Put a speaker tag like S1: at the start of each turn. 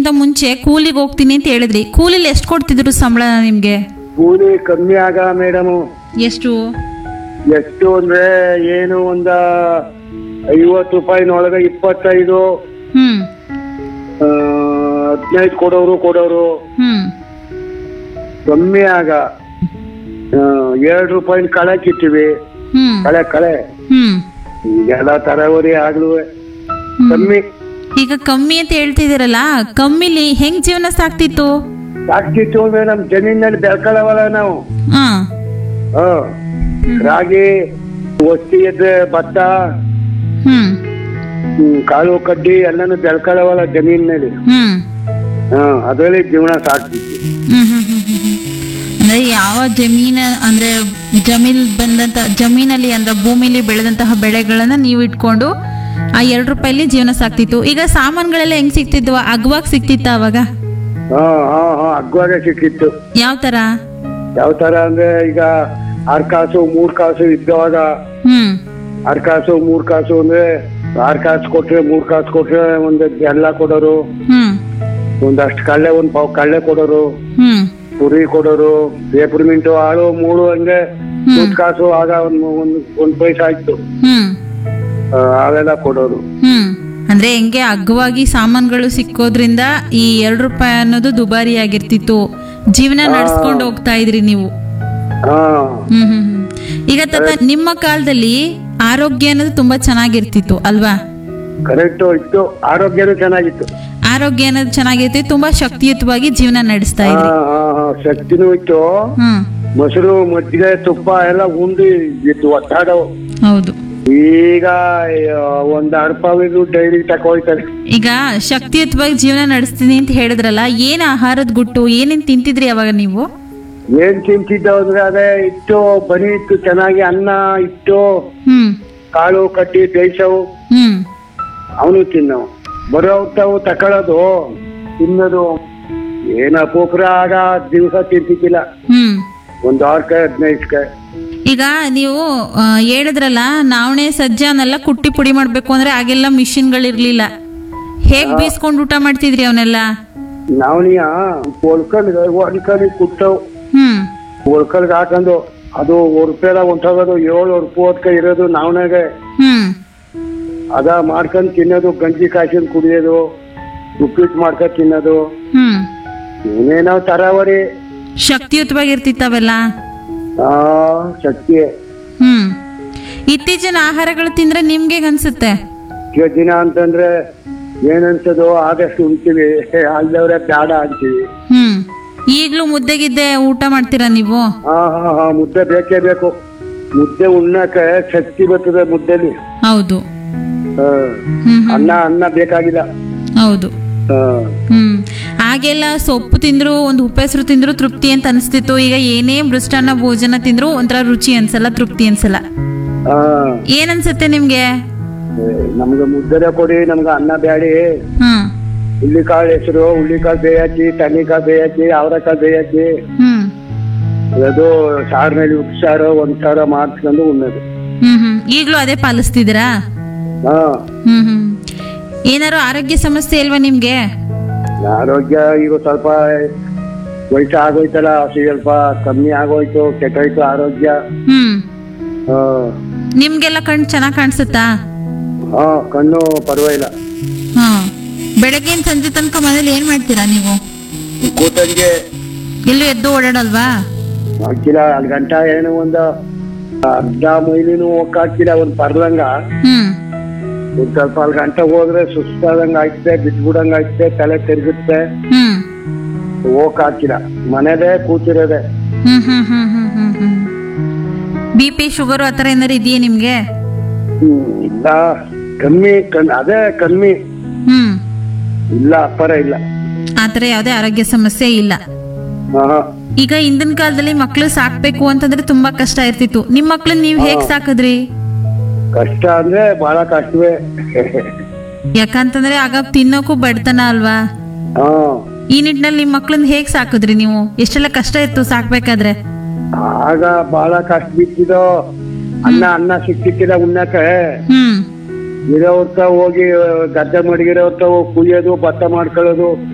S1: ಅಂತ ಮುಂಚೆ ಕೂಲಿಗೆ ಹೋಗ್ತೀನಿ ಅಂತ ಹೇಳಿದ್ರಿ ಕೂಲಿಲಿ ಎಷ್ಟು ಕೊಡ್ತಿದ್ರು ಸಂಬಳ ನಿಮ್ಗೆ
S2: ಕೂಲಿ ಕಮ್ಮಿ ಆಗ ಮೇಡಮು
S1: ಎಷ್ಟು
S2: ಎಷ್ಟು ಅಂದ್ರೆ ಏನು ಒಂದ ಐವತ್ತು ರೂಪಾಯಿನೊಳಗೆ ಇಪ್ಪತ್ತೈದು
S1: ಹ್ಮ್
S2: ಆ, ಹದಿನೈದು ಕೊಡೋರು ಕೊಡೋರು
S1: ಹ್ಮ್
S2: ಕಮ್ಮಿ ಆಗ ಆ, ಎರಡು ರೂಪಾಯಿನ ಕಳೆ ಕಿತ್ತೀವಿ
S1: ಹ್ಮ್
S2: ಕಳೆ ಕಳೆ
S1: ಹ್ಮ್
S2: ಈಗೆಲ್ಲ ತರಾವರಿ ಆಗ್ಲೂ
S1: ಹ್ಮ್.
S2: ಕಮ್ಮಿ
S1: ಈಗ ಕಮ್ಮಿ ಅಂತ ಹೇಳ್ತಿದ್ದೀರಲ್ಲ ಕಮ್ಮಿಲಿ ಹೆಂಗ್ ಜೀವನ ಸಾಕ್ತಿತ್ತು
S2: ಸಾಕ್ತಿತ್ತು ಅಂದ್ರೆ ನಮ್ ಜಮೀನಲ್ಲಿ ಬೆಳ್ಕೊಳ್ಳವಲ್ಲ ನಾವು
S1: ಹಾ
S2: ಹ ರಾಗಿ ಒತ್ತಿ ಎದ್ರೆ ಭತ್ತ
S1: ಹ್ಮ್
S2: ಹ್ಮ್, ಕಾಳು ಕಡ್ಡಿ ಎಲ್ಲಾನು ಬೆಳ್ಕೊಳ್ಳವಲ್ಲ ಜಮೀನಲ್ಲಿ
S1: ಹ್ಮ್
S2: ಹ ಅದರಲ್ಲಿ ಜೀವನ ಸಾಕ್ತಿತ್ತು
S1: ಹ್ಮ್ ಹ್ಮ್ ಹ್ಮ್ ಹ್ಮ್ ಹ್ಮ್. ಅಂದ್ರೆ ಯಾವ ಜಮೀನ ಅಂದ್ರೆ ಜಮೀನ್ ಬಂದಂತ ಜಮೀನಲ್ಲಿ ಅಂದ್ರೆ ಭೂಮಿಲಿ ಬೆಳೆದಂತಹ ಬೆಳೆಗಳನ್ನ ನೀವು ಇಟ್ಕೊಂಡು ಆ ಎರಡು ರೂಪಾಯಿಲಿ ಜೀವನ ಸಾಕ್ತಿತ್ತು ಈಗ ಸಾಮಾನುಗಳೆಲ್ಲ ಹೆಂಗ್ ಸಿಕ್ತಿದ್ವು ಅಗ್ವಾಗ ಸಿಕ್ತಿತ್ತ ಅವಾಗ
S2: ಹಾ ಹಾ ಹಾ ಅಗ್ವಾಗ ಸಿಕ್ಕಿತ್ತು
S1: ಯಾವ ತರ
S2: ಯಾವ ತರ ಅಂದ್ರೆ ಈಗ ಆರ್ ಕಾಸು ಮೂರ್ ಕಾಸು ಇದ್ದವಾಗ
S1: ಹ್ಮ್
S2: ಆರ್ ಕಾಸು ಮೂರ್ ಕಾಸು ಅಂದ್ರೆ ಆರ್ ಕಾಸು ಕೊಟ್ರೆ ಮೂರ್ ಕಾಸು ಕೊಟ್ರೆ ಒಂದ್ ಬೆಲ್ಲ ಕೊಡೋರು
S1: ಹ್ಮ್
S2: ಒಂದಷ್ಟು ಕಳ್ಳೆ ಒಂದ್ ಪಾವ್ ಕಳ್ಳೆ ಕೊಡೋರು
S1: ಹ್ಮ್
S2: ಪುರಿ ಕೊಡೋರು ಪೇಪರ್ ಮಿಂಟು ಆಳು ಮೂಳು ಹಂಗೆ ಮೂರ್ ಕಾಸು ಆಗ ಒಂದ್ ಒಂದ್ ಒಂದ್ ಪೈಸಾ ಇತ್ತು
S1: ಹ್ಮ್
S2: ಆ, ಅವೆಲ್ಲ ಕೊಡೋರು
S1: ಹ್ಮ್ ಅಂದ್ರೆ ಹೆಂಗೆ ಅಗ್ಗವಾಗಿ ಸಾಮಾನುಗಳು ಸಿಕ್ಕೋದ್ರಿಂದ ಈ ಎರಡು ರೂಪಾಯಿ ಅನ್ನೋದು ದುಬಾರಿ ಆಗಿರ್ತಿತ್ತು ಜೀವನ ನಡ್ಸ್ಕೊಂಡು ಹೋಗ್ತಾ ಇದ್ರಿ ನೀವು
S2: ಹಾ
S1: ಹ್ಮ್ ಹ್ಮ್ ಹ್ಮ್. ಈಗ ತಾತ ನಿಮ್ಮ ಕಾಲದಲ್ಲಿ ಆರೋಗ್ಯ ಅನ್ನೋದು ತುಂಬಾ ಚೆನ್ನಾಗಿರ್ತಿತ್ತು ಅಲ್ವಾ
S2: ಕರೆಕ್ಟ್ ಇತ್ತು ಆರೋಗ್ಯನೂ ಚೆನ್ನಾಗಿತ್ತು
S1: ಆರೋಗ್ಯ ಅನ್ನೋದು ಚೆನ್ನಾಗಿರ್ತಿತ್ತು ತುಂಬಾ ಶಕ್ತಿಯುತವಾಗಿ ಜೀವನ ನಡೆಸ್ತಾ
S2: ಹಾ
S1: ಇದ್ರಿ
S2: ಹಾ ಹಾ ಶಕ್ತಿನೂ ಇತ್ತು
S1: ಹ್ಮ್
S2: ಮೊಸರು ಮಜ್ಜಿಗೆ ತುಪ್ಪ ಎಲ್ಲ ಉಂಡು ಇತ್ತು ಒತ್ತಾಡವು
S1: ಹೌದು
S2: ಈಗ ಅಯ್ಯೋ, ಒಂದ್ ಅರ್ಪಾವಿಗೂ ಡೈರಿ ತಕೊಳ್ತಾರೆ
S1: ಈಗ ಶಕ್ತಿಯುತವಾಗಿ ಜೀವನ ನಡೆಸ್ತೀನಿ ಅಂತ ಹೇಳಿದ್ರಲ್ಲ ಏನ್ ಆಹಾರದ ಗುಟ್ಟು ಏನೇನ್ ತಿಂತಿದ್ರಿ ಅವಾಗ ನೀವು
S2: ಏನ್ ತಿಂತಿದ್ದವು ಅಂದ್ರೆ ಅದೇ ಇಟ್ಟು ಬನಿ ಇತ್ತು ಚೆನ್ನಾಗಿ ಅನ್ನ ಇಟ್ಟು
S1: ಹ್ಮ್
S2: ಕಾಳು ಕಟ್ಟಿ ಬೇಯಿಸವು
S1: ಹ್ಮ್
S2: ಅವನು ತಿನ್ನವು ಬರೋ ತಾವು ತಕೊಳ್ಳೋದು ತಿನ್ನೋದು ಏನ ಅಪೋಕ್ರ ಆಗ ದಿವಸ ತಿಂತಿದ್ದಿಲ್ಲ
S1: ಹ್ಮ್
S2: ಒಂದ್ ಆರ್ಕಾಯಿ ಹದಿನೈದಕ್ಕೆ
S1: ಈಗ ನೀವು ಆ, ಹೇಳಿದ್ರಲ್ಲ ನಾವಣೆ ಸಜ್ಜನೆಲ್ಲ ಕುಟ್ಟಿ ಪುಡಿ ಮಾಡ್ಬೇಕು ಅಂದ್ರೆ ಆಗೆಲ್ಲ ಮಿಷಿನ್ಗಳಿರ್ಲಿಲ್ಲ ಹೇಗ್ ಬೀಸ್ಕೊಂಡು ಊಟ ಮಾಡ್ತಿದ್ರಿ ಅವನ್ನೆಲ್ಲ
S2: ನಾವನಿಯ ಒಳ್ಕಲ್ ಒಳ್ಕಲ್ ಕುಟ್ಟವು
S1: ಹ್ಮ್
S2: ಒಳ್ಕಲ್ಗೆ ಹಾಕೊಂಡು ಅದು ರೂಪಾಯಿ ಹೊಂಟೋಗೋದು ಏಳು ರೂಪಾಯಿ ಇರೋದು ನಾವನಾಗೆ
S1: ಹ್ಮ್
S2: ಅದ ಮಾಡ್ಕೊಂಡ್ ತಿನ್ನೋದು ಗಂಜಿ ಕಾಯ್ಕೊಂಡ್ ಕುಡಿಯೋದು ಉಪ್ಪಿಟ್ಟು ಮಾಡ್ಕೊಂಡ್ ತಿನ್ನೋದು
S1: ಹ್ಮ್
S2: ಏನೇನೋ ತರಾವರಿ
S1: ಶಕ್ತಿಯುತವಾಗಿರ್ತಿತ್ತವೆಲ್ಲ
S2: ಆ ಶಕ್ತಿ
S1: ಹ್ಮ್ ಇತ್ತೀಚಿನ ಆಹಾರಗಳು ತಿಂದ್ರೆ ನಿಮ್ಗೆ ಹೇಗ್ ಅನ್ಸುತ್ತೆ
S2: ಈಗ ದಿನ ಅಂತಂದ್ರೆ ಏನನ್ಸೋದು ಆದಷ್ಟು ಉಣ್ತೀವಿ ಅಲ್ದವ್ರೆ ಬ್ಯಾಡ ಅಂತೀವಿ
S1: ಹ್ಮ್ ಈಗ್ಲೂ ಮುದ್ದೆಗಿದ್ದೆ ಊಟ ಮಾಡ್ತೀರಾ ನೀವು
S2: ಹಾ ಹಾ ಹಾ ಮುದ್ದೆ ಬೇಕೇ ಬೇಕು ಮುದ್ದೆ ಉಣ್ಣಕ್ಕೆ ಶಕ್ತಿ ಬರ್ತದೆ ಮುದ್ದೆಲಿ
S1: ಹೌದು
S2: ಹಾ.
S1: ಹ್ಮ್ ಹ್ಮ್.
S2: ಅನ್ನ ಅನ್ನ ಬೇಕಾಗಿಲ್ಲ
S1: ಹೌದು
S2: ಹಾ.
S1: ಹ್ಮ್ ಆಗೆಲ್ಲ ಸೊಪ್ಪು ತಿಂದ್ರು ಒಂದು ಉಪ್ಪೆಸರು ತಿಂದ್ರು ತೃಪ್ತಿ ಅಂತ ಅನಿಸ್ತಿತ್ತು ಈಗ ಏನೇ ಮೃಷ್ಟಾನ್ನ ಭೋಜನ ತಿಂದ್ರು ಒಂಥರ ರುಚಿ ಅನ್ಸಲ್ಲ ತೃಪ್ತಿ ಅನ್ಸಲ್ಲ
S2: ಹಾ.
S1: ಏನ್ ಅನ್ಸುತ್ತೆ ನಿಮ್ಗೆ
S2: ಏ, ನಮ್ಗೆ ಮುದ್ದೆನೆ ಕೊಡಿ ನಮ್ಗೆ ಅನ್ನ ಬ್ಯಾಡಿ
S1: ಹ್ಮ್
S2: ಹುಳ್ಳಿಕಾಳು ಹೆಸರು ಹುಳ್ಳಿಕಾಳು ಬೇಯಚ್ಚಿ ತಣ್ಣಿಕಾಳು ಬೇಯಚ್ಚಿ ಅವರೆಕಾಳು ಬೇಯಚ್ಚಿ
S1: ಹ್ಮ್
S2: ಅದು ಸಾರಿನಲ್ಲಿ ಉಪ್ಸಾರು ಒಂದ್ ಸಾವಿರ ಮಾಡ್ಸ್ಕೊಂಡು ಉಣ್ಣೋದು
S1: ಹ್ಮ್ ಹ್ಮ್ ಈಗ್ಲೂ ಅದೇ ಪಾಲಿಸ್ತಿದ್ದೀರಾ
S2: ಹಾ
S1: ಹ್ಮ್ ಹ್ಮ್ ಏನಾರು ಆರೋಗ್ಯ ಸಮಸ್ಯೆ ಇಲ್ವಾ ನಿಮ್ಗೆ
S2: ಆರೋಗ್ಯ ಈಗ ಸ್ವಲ್ಪ ವಯಸ್ಸು ಆಗೋಯ್ತಲ್ಲ ಸ್ವಲ್ಪ ಕಮ್ಮಿ ಆಗೋಯ್ತು ಕೆಟ್ಟೋಯ್ತು ಆರೋಗ್ಯ
S1: ಹ್ಮ್
S2: ಹಾ
S1: ನಿಮ್ಗೆಲ್ಲ ಕಣ್ ಚೆನ್ನಾಗ್ ಕಾಣಿಸುತ್ತಾ
S2: ಹಾ ಕಣ್ಣು ಪರವಾಗಿಲ್ಲ
S1: ಹಾ ಬೆಳಗ್ಗೆಯಿಂದ ಸಂಜೆ ತನಕ ಮನೇಲಿ ಏನ್ ಮಾಡ್ತೀರಾ ನೀವು
S2: ಕೂತಂಗೆ
S1: ಎಲ್ಲೂ ಎದ್ದು ಓಡಾಡಲ್ವಾ
S2: ಹಾಕಿಲ್ಲ ಅಲ್ಲಿ ಗಂಟ ಏನು ಒಂದು ಅರ್ಧ ಮೈಲಿನೂ ಹೋಗಕ್ಕಿಲ್ಲ ಒಂದ್ ಪರ್ಲಂಗ
S1: ಹ್ಮ್
S2: ಒಂದ್ ಸ್ವಲ್ಪ ಅಲ್ಲಿ ಗಂಟ ಹೋದ್ರೆ ಸುಸ್ತಾದಂಗ ಆಯ್ತದೆ ಬಿಟ್ಬಿಡಂಗ ಆಯ್ತದೆ ತಲೆ ತಿರುಗುತ್ತೆ
S1: ಹ್ಮ್
S2: ಹೋಗಕ್ ಹಾಕಿಲ್ಲ ಮನೇಲೆ ಕೂತಿರೋದೆ
S1: ಹ್ಮ್ ಹ್ಮ್ ಹ್ಮ್ ಹ್ಮ್ ಹ್ಮ್ ಹ್ಮ್ ಬಿ ಪಿ ಶುಗರು ಆ ಥರ ಏನಾರು ಇದೆಯಾ ನಿಮ್ಗೆ
S2: ಹ್ಮ್, ಇಲ್ಲ ಕಮ್ಮಿ ಕಣ್ ಅದೇ ಕಮ್ಮಿ
S1: ಹ್ಮ್
S2: ಇಲ್ಲ ಅಪ್ಪರ ಇಲ್ಲ
S1: ಆ ಥರ ಯಾವುದೇ ಆರೋಗ್ಯ ಸಮಸ್ಯೆ ಇಲ್ಲ
S2: ಹಾ
S1: ಈಗ ಹಿಂದಿನ ಕಾಲದಲ್ಲಿ ಮಕ್ಳು ಸಾಕ್ಬೇಕು ಅಂತಂದ್ರೆ ತುಂಬಾ ಕಷ್ಟ ಇರ್ತಿತ್ತು ನಿಮ್ ಮಕ್ಳನ್ನ ನೀವ್ ಹೇಗ್ ಸಾಕಿದ್ರಿ
S2: ಕಷ್ಟ ಅಂದ್ರೆ ಬಹಳ ಕಷ್ಟವೇ
S1: ಯಾಕಂತಂದ್ರೆ ಆಗ ತಿನ್ನೋಕು ಬಡತನ ಅಲ್ವಾ
S2: ಹಾ
S1: ಈ ನಿಟ್ಟಿನಲ್ಲಿ ನಿಮ್ ಮಕ್ಳನ್ನ ಹೇಗ್ ಸಾಕಿದ್ರಿ ನೀವು ಎಷ್ಟೆಲ್ಲ ಕಷ್ಟ ಇತ್ತು ಸಾಕ್ಬೇಕಾದ್ರೆ
S2: ಆಗ ಬಹಳ ಕಷ್ಟ ಬಿತ್ತಿದೋ ಅನ್ನ ಅನ್ನ ಸಿಕ್ತಿಕ್ಕಿಲ್ಲ ಉಣ್ಣಕ್ಕೆ
S1: ಹ್ಮ್
S2: ಇರೋರ್ತ ಹೋಗಿ ಗದ್ದೆ ಮಡಗಿರೋರ್ತ ಹೋಗಿ ಕುಯ್ಯೋದು ಭತ್ತ ಮಾಡ್ಕೊಳ್ಳೋದು